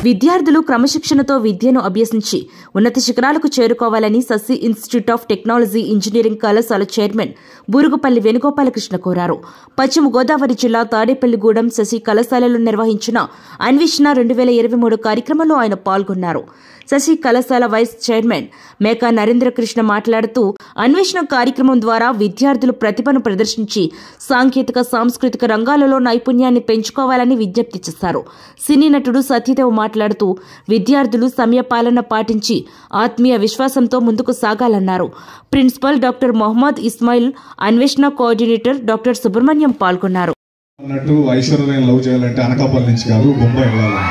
విద్యార్థులు క్రమశిక్షణతో విద్యను అభ్యసించి ఉన్నత శిఖరాలకు చేరుకోవాలని Sasi institute of technology engineering కళాశాల చైర్మన్ బూరుగుపల్లి వేణుగోపాలకృష్ణ కోరారు పశ్చిమ గోదావరి జిల్లా తాడేపల్లిగూడెం శశి కళాశాలలో నిర్వహించిన అన్వేషణ రెండు వేల ఇరవై మూడు కార్యక్రమంలో ఆయన పాల్గొన్నారు శశి కళాశాల వైస్ చైర్మన్ మేకా నరేంద్రకృష్ణ మాట్లాడుతూ అన్వేషణ కార్యక్రమం ద్వారా విద్యార్థులు ప్రతిభను ప్రదర్శించి సాంకేతిక సాంస్కృతిక రంగాలలో నైపుణ్యాన్ని పెంచుకోవాలని విజ్ఞప్తి చేశారు సినీ నటుడు సత్యదేవ్ మాట్లాడుతూ విద్యార్థులు సమయపాలన పాటించి ఆత్మీయ విశ్వాసంతో ముందుకు సాగాలన్నారు ప్రిన్సిపల్ డాక్టర్ మొహమ్మద్ ఇస్మాయిల్ అన్వేషణ కోఆర్డినేటర్ డాక్టర్ సుబ్రహ్మణ్యం పాల్గొన్నారు అన్నట్టు ఐశ్వర్యం లవ్ చేయాలంటే అనకాపల్లి నుంచి కాదు బొంబాయి వెళ్ళాలి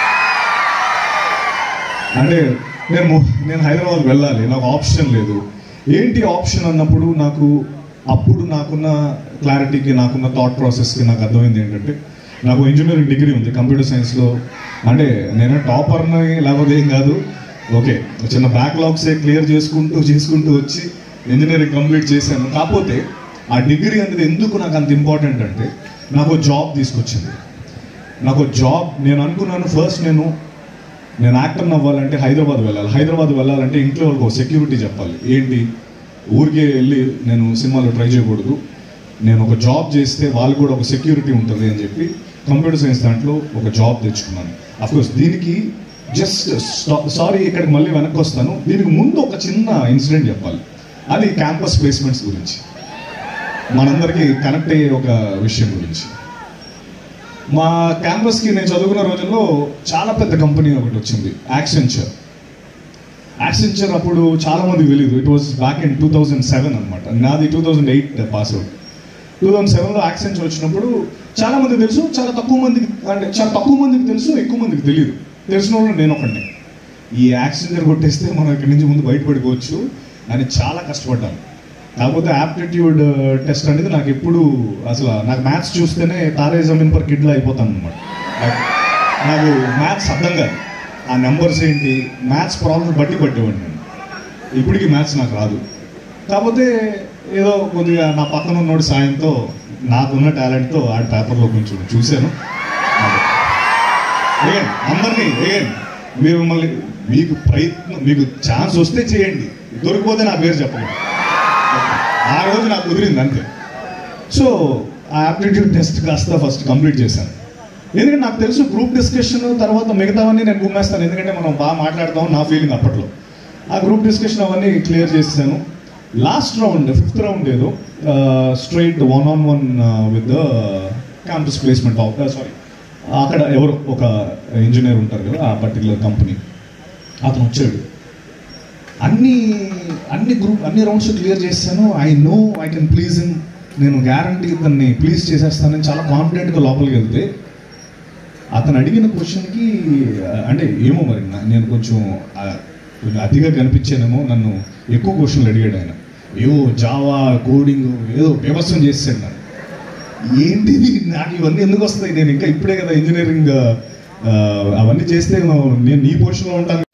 అంటే నేను ము- నేను హైదరాబాద్ వెళ్ళాలి నాకు ఆప్షన్ లేదు ఏంటి ఆప్షన్ అన్నప్పుడు నాకు అప్పుడు నాకున్న క్లారిటీకి నాకున్న థాట్ ప్రాసెస్కి నాకు అర్థమైంది ఏంటంటే నాకు ఇంజనీరింగ్ డిగ్రీ ఉంది కంప్యూటర్ సైన్స్లో అంటే నేను టాపర్ని లేకపోతే ఏం కాదు ఓకే చిన్న బ్యాక్లాగ్సే క్లియర్ చేసుకుంటూ చేసుకుంటూ వచ్చి ఇంజనీరింగ్ కంప్లీట్ చేశాను కాకపోతే ఆ డిగ్రీ అనేది ఎందుకు నాకు అంత ఇంపార్టెంట్ అంటే నాకు జాబ్ తీసుకొచ్చింది నాకు జాబ్ నేను అనుకున్నాను ఫస్ట్ నేను నేను యాక్టర్ అవ్వాలంటే హైదరాబాద్ వెళ్ళాలి హైదరాబాద్ వెళ్ళాలంటే ఇంట్లో వాళ్ళకి ఒక సెక్యూరిటీ చెప్పాలి ఏంటి ఊరికే వెళ్ళి నేను సినిమాలో ట్రై చేయకూడదు నేను ఒక జాబ్ చేస్తే వాళ్ళు కూడా ఒక సెక్యూరిటీ ఉంటుంది అని చెప్పి కంప్యూటర్ సైన్స్ దాంట్లో ఒక జాబ్ తెచ్చుకున్నాను అఫ్కోర్స్ దీనికి జస్ట్ సారీ ఇక్కడికి మళ్ళీ వెనక్కి వస్తాను దీనికి ముందు ఒక చిన్న ఇన్సిడెంట్ చెప్పాలి అది క్యాంపస్ ప్లేస్మెంట్స్ గురించి మనందరికీ కనెక్ట్ అయ్యే ఒక విషయం గురించి మా క్యాంపస్కి నేను చదువుకున్న రోజుల్లో చాలా పెద్ద కంపెనీ ఒకటి వచ్చింది యాక్సెంచర్ యాక్సెంచర్ అప్పుడు చాలా మందికి తెలియదు it was back in two thousand seven అనమాట నాది two thousand eight pass out two thousand సెవెన్లో యాక్సెంచర్ వచ్చినప్పుడు చాలా మందికి తెలుసు చాలా తక్కువ మందికి అంటే చాలా తక్కువ మందికి తెలుసు ఎక్కువ మందికి తెలియదు తెలిసిన వాళ్ళు నేను ఒకడిని ఈ యాక్సెంచర్ కొట్టేస్తే మనం ఇక్కడి నుంచి ముందు బయటపడిపోవచ్చు అని చాలా కష్టపడ్డాను కాకపోతే యాప్టిట్యూడ్ టెస్ట్ అనేది నాకు ఎప్పుడు అసలు నాకు మ్యాథ్స్ చూస్తేనే తారే జమీన్ పర్ కిడ్లా అయిపోతాను అనమాట నాకు మ్యాథ్స్ అర్థం కాదు ఆ నెంబర్స్ ఏంటి మ్యాథ్స్ ప్రాబ్లమ్ బట్టి పట్టేవాడిని నేను ఇప్పటికీ మ్యాథ్స్ నాకు రాదు కాకపోతే ఏదో కొద్దిగా నా పక్కన ఉన్నోడి సాయంతో నాకున్న టాలెంట్తో ఆ పేపర్లో కొంచెం చూశాను ఏం అందరినీ ఏం మీరు మళ్ళీ మీకు ప్రయత్నం మీకు ఛాన్స్ వస్తే చేయండి దొరికిపోతే నా పేరు చెప్పండి ఆ రోజు నాకు కుదిరింది అంతే సో ఆ ఆప్టిట్యూడ్ టెస్ట్ కాస్త ఫస్ట్ కంప్లీట్ చేశాను ఎందుకంటే నాకు తెలుసు గ్రూప్ డిస్కషన్ తర్వాత మిగతావన్నీ నేను గుమ్మేస్తాను ఎందుకంటే మనం బాగా మాట్లాడతాం నా ఫీలింగ్ అప్పట్లో ఆ గ్రూప్ డిస్కషన్ అవన్నీ క్లియర్ చేసేసాను లాస్ట్ రౌండ్ ఫిఫ్త్ రౌండ్ ఏదో straight one on one with the campus placement sorry అక్కడ ఎవరు ఒక ఇంజనీర్ ఉంటారు కదా ఆ పర్టికులర్ కంపెనీ అతను వచ్చాడు అన్ని అన్ని గ్రూప్ అన్ని రౌండ్స్ క్లియర్ చేశాను I know I can please in నేను గ్యారంటీ ఇతన్ని ప్లీజ్ చేసేస్తానని చాలా కాన్ఫిడెంట్గా లోపలికి వెళ్తే అతను అడిగిన క్వశ్చన్కి అంటే ఏమో మరి నా- నేను కొంచెం ఆ, కొంచెం అతిగా కనిపించానేమో నన్ను ఎక్కువ క్వశ్చన్లు అడిగాడు ఆయన ఏవో జావా కోడింగ్ ఏదో వ్యవస్థం చేసాడు నన్ను ఏంటిది నాకు ఇవన్నీ ఎందుకు వస్తాయి నేను ఇంకా ఇప్పుడే కదా ఇంజనీరింగ్ అవన్నీ చేస్తే నేను నీ పొజిషన్లో ఉంటాను